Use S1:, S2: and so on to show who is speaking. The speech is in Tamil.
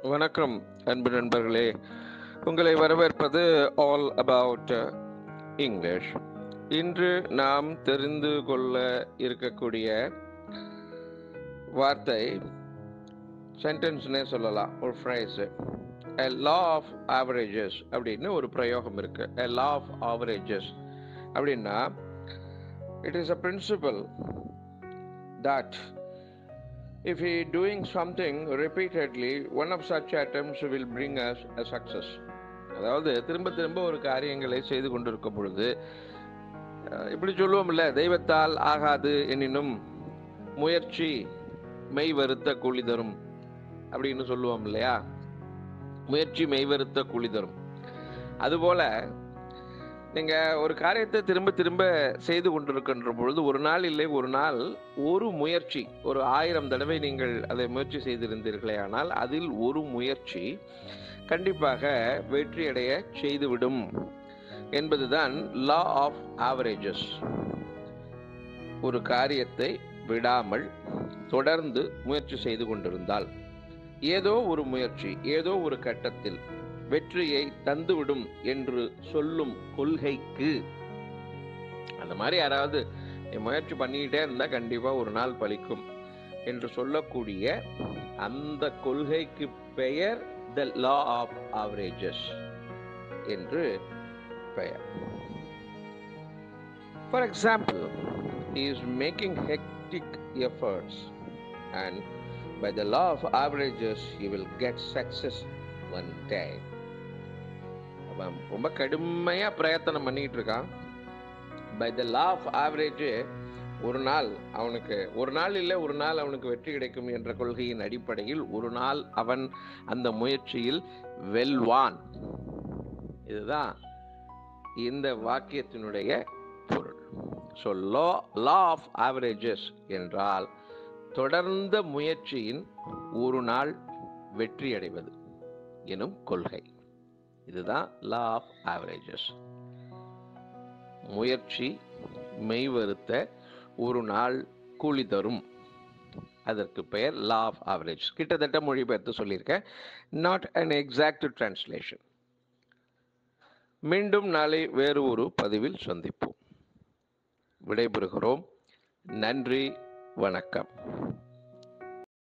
S1: வணக்கம் அன்பு நண்பர்களே உங்களை வரவேற்பது ஆல் அபவுட் இங்கிலீஷ் இன்று நாம் தெரிந்து கொள்ள இருக்கக்கூடிய வார்த்தை சென்டென்ஸ்னே சொல்லலாம் ஒரு phrase a law of averages அப்படின்னு ஒரு பிரயோகம் இருக்கு a law of averages அப்படின்னா it is a principle that if we doing something repeatedly one of such attempts will bring us a success அதாவது திரும்ப திரும்ப ஒரு காரியங்களை செய்து கொண்டிருக்கும் பொழுது அஹ், இப்படி சொல்லுவோம்ல தெய்வத்தால் ஆகாது எனினும் முயற்சி மெய் வருத்த கூலி தரும் அப்படின்னு சொல்லுவோம் இல்லையா முயற்சி மெய்வருத்த கூலி தரும் அதுபோல நீங்க ஒரு காரியத்தை திரும்ப திரும்ப செய்து கொண்டிருக்கின்ற பொழுது ஒரு நாள் இல்லை ஒரு நாள் ஒரு முயற்சி ஒரு ஆயிரம் தடவை நீங்கள் அதை முயற்சி செய்திருந்தீர்களே ஆனால் அதில் ஒரு முயற்சி கண்டிப்பாக வெற்றியடைய செய்துவிடும் என்பதுதான் லா ஆஃப் ஆவரேஜஸ் ஒரு காரியத்தை விடாமல் தொடர்ந்து முயற்சி செய்து கொண்டிருந்தால் ஏதோ ஒரு முயற்சி ஏதோ ஒரு கட்டத்தில் வெற்றியை தந்துவிடும் என்று சொல்லும் கொள்கைக்கு அந்த மாதிரி யாராவது நீ முயற்சி பண்ணிக்கிட்டே இருந்தா கண்டிப்பா ஒரு நாள் பலிக்கும் என்று சொல்லக்கூடிய அந்த கொள்கைக்கு பெயர் த லா ஆஃப் ஆவரேஜஸ் என்று பெயர் for example is making hectic efforts and by the law of averages you will get success one day அவன் ரொம்ப கடுமையா பிரயத்தனம் பண்ணிட்டு இருக்கான் by the law of average ஒரு நாள் அவனுக்கு ஒரு நாள் இல்லை ஒரு நாள் அவனுக்கு வெற்றி கிடைக்கும் என்ற கொள்கையின் அடிப்படையில் ஒரு நாள் அவன் அந்த முயற்சியில் வெல்வான் இதுதான் இந்த வாக்கியத்தினுடைய பொருள் so law law of averages என்றால் தொடர்ந்த முயற்சியின் ஒரு நாள் வெற்றி அடைவது எனும் கொள்கை இதுதான் லா ஆஃப் ஆவரேஜஸ் முயற்சி மெய்வருத்த ஒரு நாள் கூலி தரும் அதற்கு பெயர் லா ஆஃப் ஆவரேஜ் கிட்டத்தட்ட மொழிபெயர்த்து சொல்லியிருக்கேன் நாட் அன் எக்ஸாக்ட் டிரான்ஸ்லேஷன் மீண்டும் நாளை வேறு ஒரு பதிவில் சந்திப்போம் விடைபெறுகிறோம் நன்றி வணக்கம்